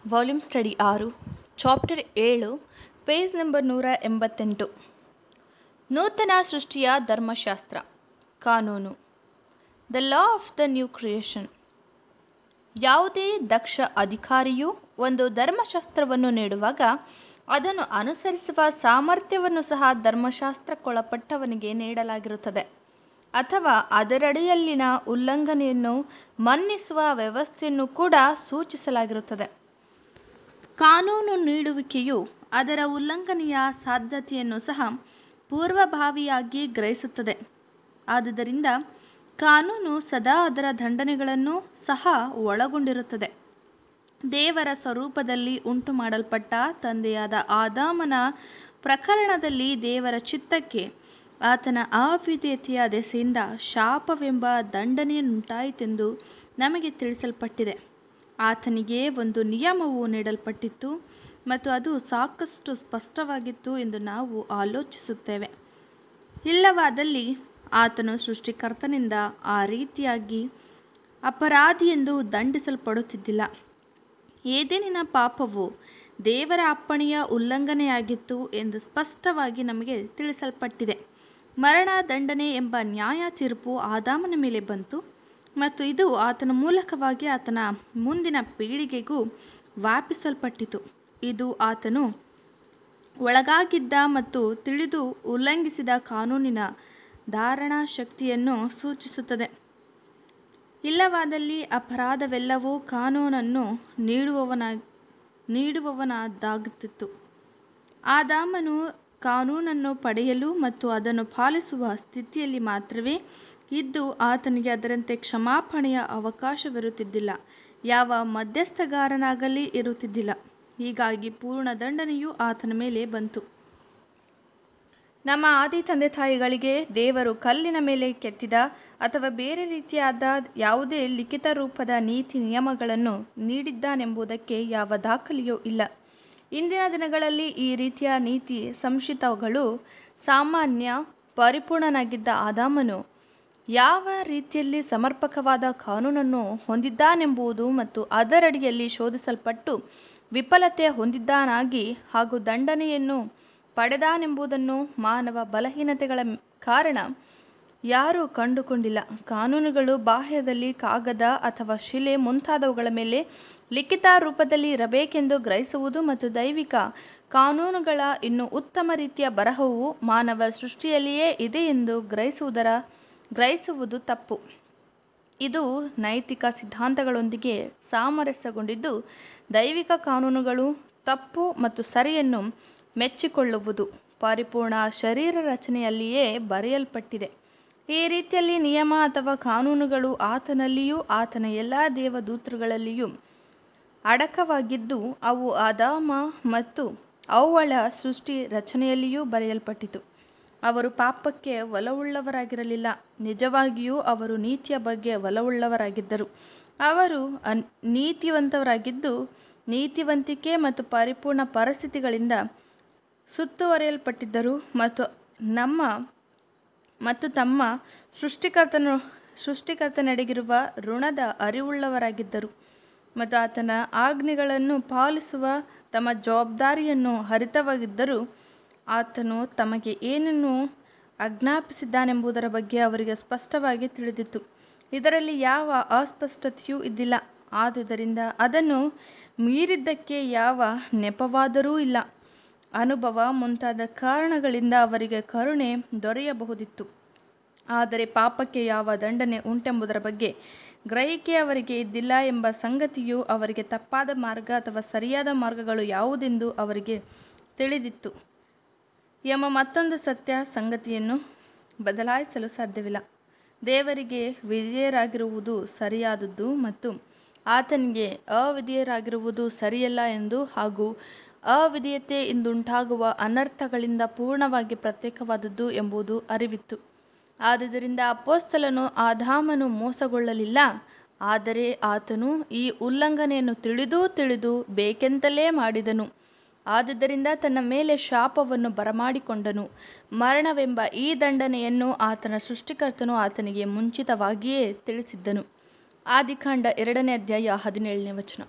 volume study ಆರು chapter ಏಳು page number ನೂರ ಎಂಬತ್ತೆಂಟು ನೂತನ ಸೃಷ್ಟಿಯ ಧರ್ಮಶಾಸ್ತ್ರ ಕಾನೂನು the law of the new creation ಯಾವುದೇ ದಕ್ಷ ಅಧಿಕಾರಿಯು ಒಂದು ಧರ್ಮಶಾಸ್ತ್ರವನ್ನು ನೀಡುವಾಗ ಅದನ್ನು ಅನುಸರಿಸುವ ಸಾಮರ್ಥ್ಯವನ್ನು ಸಹ ಧರ್ಮಶಾಸ್ತ್ರಕ್ಕೊಳಪಟ್ಟವನಿಗೆ ನೀಡಲಾಗಿರುತ್ತದೆ ಅಥವಾ ಅದರಡಿಯಲ್ಲಿನ ಉಲ್ಲಂಘನೆಯನ್ನು ಮನ್ನಿಸುವ ವ್ಯವಸ್ಥೆಯನ್ನು ಕೂಡ ಸೂಚಿಸಲಾಗಿರುತ್ತದೆ ಕಾನೂನು ನೀಡುವಿಕೆಯು ಅದರ ಉಲ್ಲಂಘನೆಯ ಸಾಧ್ಯತೆಯನ್ನು ಸಹ ಪೂರ್ವಭಾವಿಯಾಗಿ ಗ್ರಹಿಸುತ್ತದೆ ಆದುದರಿಂದ ಕಾನೂನು ಸದಾ ಅದರ ದಂಡನೆಗಳನ್ನು ಸಹ ಒಳಗೊಂಡಿರುತ್ತದೆ ದೇವರ ಸ್ವರೂಪದಲ್ಲಿ ಉಂಟು ಮಾಡಲ್ಪಟ್ಟ ತಂದೆಯಾದ ಆದಾಮನ ಪ್ರಕರಣದಲ್ಲಿ ದೇವರ ಚಿತ್ತಕ್ಕೆ ಆತನ ಅವಿಧೇಯತೆಯ ದೆಸೆಯಿಂದ ಶಾಪವೆಂಬ ದಂಡನೆಯುಂಟಾಯಿತೆಂದು ನಮಗೆ ತಿಳಿಸಲ್ಪಟ್ಟಿದೆ ಆತನಿಗೆ ಒಂದು ನಿಯಮವು ನೀಡಲ್ಪಟ್ಟಿತ್ತು ಮತ್ತು ಅದು ಸಾಕಷ್ಟು ಸ್ಪಷ್ಟವಾಗಿತ್ತು ಎಂದು ನಾವು ಆಲೋಚಿಸುತ್ತೇವೆ ಇಲ್ಲವಾದಲ್ಲಿ ಆತನು ಸೃಷ್ಟಿಕರ್ತನಿಂದ ಆ ರೀತಿಯಾಗಿ ಅಪರಾಧಿಯೆಂದು ದಂಡಿಸಲ್ಪಡುತ್ತಿದ್ದಿಲ್ಲ ಏದೇನಿನ ಪಾಪವು ದೇವರ ಅಪ್ಪಣೆಯ ಉಲ್ಲಂಘನೆಯಾಗಿತ್ತು ಎಂದು ಸ್ಪಷ್ಟವಾಗಿ ನಮಗೆ ತಿಳಿಸಲ್ಪಟ್ಟಿದೆ ಮರಣ ದಂಡನೆ ಎಂಬ ನ್ಯಾಯ ತೀರ್ಪು ಆದಾಮನ ಮೇಲೆ ಬಂತು ಮತ್ತು ಇದು ಆತನ ಮೂಲಕವಾಗಿ ಆತನ ಮುಂದಿನ ಪೀಳಿಗೆಗೂ ವ್ಯಾಪಿಸಲ್ಪಟ್ಟಿತು ಇದು ಆತನು ಒಳಗಾಗಿದ್ದ ಮತ್ತು ತಿಳಿದು ಉಲ್ಲಂಘಿಸಿದ ಕಾನೂನಿನ ಧಾರಣಾ ಶಕ್ತಿಯನ್ನು ಸೂಚಿಸುತ್ತದೆ ಇಲ್ಲವಾದಲ್ಲಿ ಅಪರಾಧವೆಲ್ಲವೂ ಕಾನೂನನ್ನು ನೀಡುವವನ ನೀಡುವವನದಾಗುತ್ತಿತ್ತು ಆದಾಮನು ಕಾನೂನನ್ನು ಪಡೆಯಲು ಮತ್ತು ಅದನ್ನು ಪಾಲಿಸುವ ಸ್ಥಿತಿಯಲ್ಲಿ ಮಾತ್ರವೇ ಇದ್ದು ಆತನಿಗೆ ಅದರಂತೆ ಕ್ಷಮಾಪಣೆಯ ಅವಕಾಶವಿರುತ್ತಿದ್ದಿಲ್ಲ ಯಾವ ಮಧ್ಯಸ್ಥಗಾರನಾಗಲಿ ಇರುತ್ತಿದ್ದಿಲ್ಲ ಹೀಗಾಗಿ ಪೂರ್ಣ ದಂಡನೆಯು ಆತನ ಮೇಲೆ ಬಂತು ನಮ್ಮ ಆದಿ ತಂದೆ ತಾಯಿಗಳಿಗೆ ದೇವರು ಕಲ್ಲಿನ ಮೇಲೆ ಕೆತ್ತಿದ ಅಥವಾ ಬೇರೆ ರೀತಿಯಾದ ಯಾವುದೇ ಲಿಖಿತ ರೂಪದ ನೀತಿ ನಿಯಮಗಳನ್ನು ನೀಡಿದ್ದಾನೆಂಬುದಕ್ಕೆ ಯಾವ ದಾಖಲೆಯೂ ಇಲ್ಲ ಇಂದಿನ ದಿನಗಳಲ್ಲಿ ಈ ರೀತಿಯ ನೀತಿ ಸಂಹಿತಗಳು ಸಾಮಾನ್ಯ ಪರಿಪೂರ್ಣನಾಗಿದ್ದ ಆದಾಮನು ಯಾವ ರೀತಿಯಲ್ಲಿ ಸಮರ್ಪಕವಾದ ಕಾನೂನನ್ನು ಹೊಂದಿದ್ದಾನೆಂಬುದು ಮತ್ತು ಅದರಡಿಯಲ್ಲಿ ಶೋಧಿಸಲ್ಪಟ್ಟು ವಿಫಲತೆ ಹೊಂದಿದ್ದಾನಾಗಿ ಹಾಗೂ ದಂಡನೆಯನ್ನು ಪಡೆದಾನೆಂಬುದನ್ನು ಮಾನವ ಬಲಹೀನತೆಗಳ ಕಾರಣ ಯಾರೂ ಕಂಡುಕೊಂಡಿಲ್ಲ ಕಾನೂನುಗಳು ಬಾಹ್ಯದಲ್ಲಿ ಕಾಗದ ಅಥವಾ ಶಿಲೆ ಮುಂತಾದವುಗಳ ಮೇಲೆ ಲಿಖಿತ ರೂಪದಲ್ಲಿ ಇರಬೇಕೆಂದು ಗ್ರಹಿಸುವುದು ಮತ್ತು ದೈವಿಕ ಕಾನೂನುಗಳ ಇನ್ನೂ ಉತ್ತಮ ರೀತಿಯ ಬರಹವು ಮಾನವ ಸೃಷ್ಟಿಯಲ್ಲಿಯೇ ಇದೆ ಎಂದು ಗ್ರಹಿಸುವುದರ ಗ್ರಹಿಸುವುದು ತಪ್ಪು ಇದು ನೈತಿಕ ಸಿದ್ಧಾಂತಗಳೊಂದಿಗೆ ಸಾಮರಸ್ಯಗೊಂಡಿದ್ದು ದೈವಿಕ ಕಾನೂನುಗಳು ತಪ್ಪು ಮತ್ತು ಸರಿಯನ್ನು ಮೆಚ್ಚಿಕೊಳ್ಳುವುದು ಪರಿಪೂರ್ಣ ಶರೀರ ರಚನೆಯಲ್ಲಿಯೇ ಬರೆಯಲ್ಪಟ್ಟಿದೆ ಈ ರೀತಿಯಲ್ಲಿ ನಿಯಮ ಅಥವಾ ಕಾನೂನುಗಳು ಆತನಲ್ಲಿಯೂ ಆತನ ಎಲ್ಲ ದೇವದೂತರುಗಳಲ್ಲಿಯೂ ಅಡಕವಾಗಿದ್ದು ಅವು ಆದಾಮ ಮತ್ತು ಅವಳ ಸೃಷ್ಟಿ ರಚನೆಯಲ್ಲಿಯೂ ಬರೆಯಲ್ಪಟ್ಟಿತು ಅವರು ಪಾಪಕ್ಕೆ ಒಲವುಳ್ಳವರಾಗಿರಲಿಲ್ಲ ನಿಜವಾಗಿಯೂ ಅವರು ನೀತಿಯ ಬಗ್ಗೆ ಒಲವುಳ್ಳವರಾಗಿದ್ದರು ಅವರು ನೀತಿವಂತರಾಗಿದ್ದು ನೀತಿವಂತಿಕೆ ಮತ್ತು ಪರಿಪೂರ್ಣ ಪರಿಸ್ಥಿತಿಗಳಿಂದ ಸುತ್ತುವರಿಯಲ್ಪಟ್ಟಿದ್ದರು ಮತ್ತು ನಮ್ಮ ಮತ್ತು ತಮ್ಮ ಸೃಷ್ಟಿಕರ್ತನು ಸೃಷ್ಟಿಕರ್ತನೆಡೆಗಿರುವ ಋಣದ ಅರಿವುಳ್ಳವರಾಗಿದ್ದರು ಮತ್ತು ಆತನ ಆಜ್ಞೆಗಳನ್ನು ಪಾಲಿಸುವ ತಮ್ಮ ಜವಾಬ್ದಾರಿಯನ್ನು ಅರಿತವಾಗಿದ್ದರೂ ಆತನು ತಮಗೆ ಏನನ್ನು ಆಜ್ಞಾಪಿಸಿದ್ದಾನೆಂಬುದರ ಬಗ್ಗೆ ಅವರಿಗೆ ಸ್ಪಷ್ಟವಾಗಿ ತಿಳಿದಿತ್ತು ಇದರಲ್ಲಿ ಯಾವ ಅಸ್ಪಷ್ಟತೆಯೂ ಇದ್ದಿಲ್ಲ ಆದುದರಿಂದ ಅದನ್ನು ಮೀರಿದ್ದಕ್ಕೆ ಯಾವ ನೆಪವಾದರೂ ಇಲ್ಲ ಅನುಭವ ಮುಂತಾದ ಕಾರಣಗಳಿಂದ ಅವರಿಗೆ ಕರುಣೆ ದೊರೆಯಬಹುದಿತ್ತು ಆದರೆ ಪಾಪಕ್ಕೆ ಯಾವ ದಂಡನೆ ಉಂಟೆಂಬುದರ ಬಗ್ಗೆ ಗ್ರಹಿಕೆ ಅವರಿಗೆ ಇದ್ದಿಲ್ಲ ಎಂಬ ಸಂಗತಿಯು ಅವರಿಗೆ ತಪ್ಪಾದ ಮಾರ್ಗ ಅಥವಾ ಸರಿಯಾದ ಮಾರ್ಗಗಳು ಯಾವುದೆಂದು ಅವರಿಗೆ ತಿಳಿದಿತ್ತು ಎಂಬ ಮತ್ತೊಂದು ಸತ್ಯ ಸಂಗತಿಯನ್ನು ಬದಲಾಯಿಸಲು ಸಾಧ್ಯವಿಲ್ಲ ದೇವರಿಗೆ ವಿಧೇಯರಾಗಿರುವುದು ಸರಿಯಾದದ್ದು ಮತ್ತು ಆತನಿಗೆ ಅವಿಧೇಯರಾಗಿರುವುದು ಸರಿಯಲ್ಲ ಎಂದು ಹಾಗೂ ಅವಿಧೇಯತೆಯಿಂದುಂಟಾಗುವ ಅನರ್ಥಗಳಿಂದ ಪೂರ್ಣವಾಗಿ ಪ್ರತ್ಯೇಕವಾದದ್ದು ಎಂಬುದು ಅರಿವಿತ್ತು ಆದುದರಿಂದ ಅಪೋಸ್ತಲನು ಆದಾಮನು ಮೋಸಗೊಳ್ಳಲಿಲ್ಲ ಆದರೆ ಆತನು ಈ ಉಲ್ಲಂಘನೆಯನ್ನು ತಿಳಿದೂ ತಿಳಿದು ಬೇಕೆಂತಲೇ ಮಾಡಿದನು ಆದುದರಿಂದ ತನ್ನ ಮೇಲೆ ಶಾಪವನ್ನು ಬರಮಾಡಿಕೊಂಡನು ಮರಣವೆಂಬ ಈ ದಂಡನೆಯನ್ನು ಆತನ ಸೃಷ್ಟಿಕರ್ತನು ಆತನಿಗೆ ಮುಂಚಿತವಾಗಿಯೇ ತಿಳಿಸಿದ್ದನು ಆದಿಕಾಂಡ ಎರಡನೇ ಅಧ್ಯಾಯ ಹದಿನೇಳನೇ ವಚನ